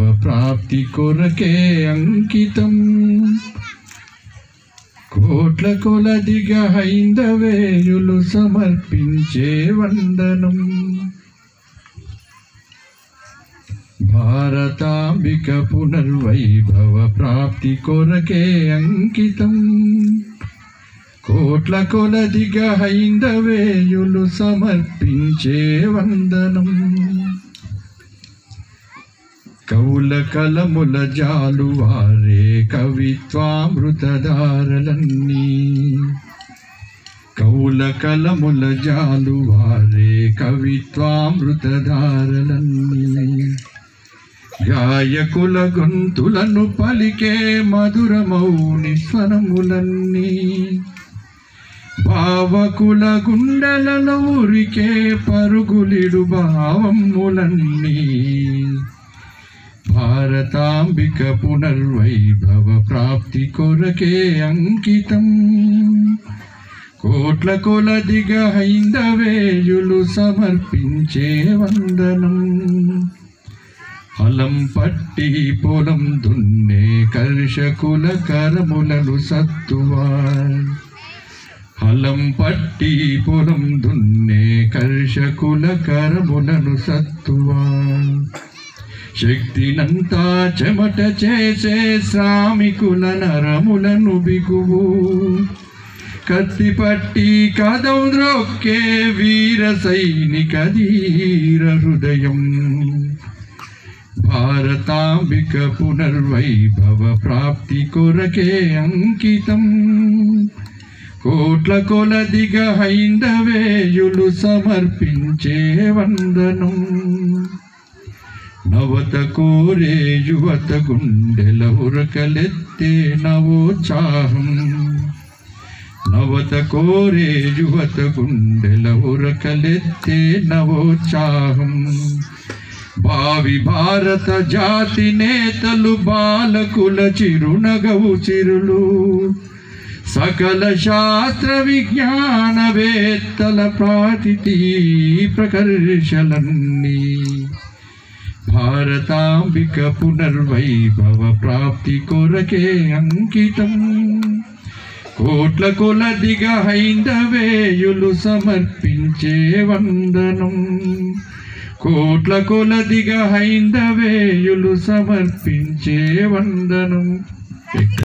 ప్రాప్తి కొరకే అంకితం కోట్ల కొలదిగా హైందవేయులు సమర్పించే వందనం భారతాంబిక పునర్వైభవ ప్రాప్తి కొరకే అంకితం కోట్ల కొలదిగా హైందవేయులు సమర్పించే వందనం కౌల కలముల జాలు వారే కవిత్వామృతధారలన్నీ కౌల కలముల జాలు వారే కవిత్వామృతధారలన్నీ గాయకుల గొంతులను పలికే మధురమౌని స్వరములన్నీ భావకుల గుండెలలో ఉరికే పరుగులిడు భావములన్నీ భారతాంబిక పునర్వైభవ ప్రాప్తి కొరకే అంకితం కోట్ల కొలదిగా హైందవేయులు సమర్పించే వందనం హలం పట్టి పొలం దున్నే కర్షకుల కరములను సత్తువా హలం పట్టి పొలం దున్నే కర్షకుల కరములను సత్తువా శక్తినంతా చెమట చేసే శ్రామికుల నరములను బిగువు కత్తి పట్టి కదం ద్రొక్కే వీర సైనిక ధీర హృదయం భారతాంబిక పునర్వైభవ ప్రాప్తి కొరకే అంకితం కోట్ల కొలదిగా హైందవేయులు సమర్పించే వందనం నవత కోరే యువత గుండెల ఉరకలెత్తే నవోత్సాహం నవత కోరే యువత గుండెల ఉరకలెత్తే నవోత్సాహం భావి భారత జాతి నేతలు బాలకుల చిరునగవు చిరులు సకల శాస్త్ర విజ్ఞానవేత్తల ప్రాతిథి ప్రకర్షలన్నీ భారతాంబిక పునర్వైభవ ప్రాప్తి కొరకే అంకితం కోట్ల కొలదిగా హైందవేయులు సమర్పించే వందనం కోట్ల కొలదిగా హైందవేయులు సమర్పించే వందనం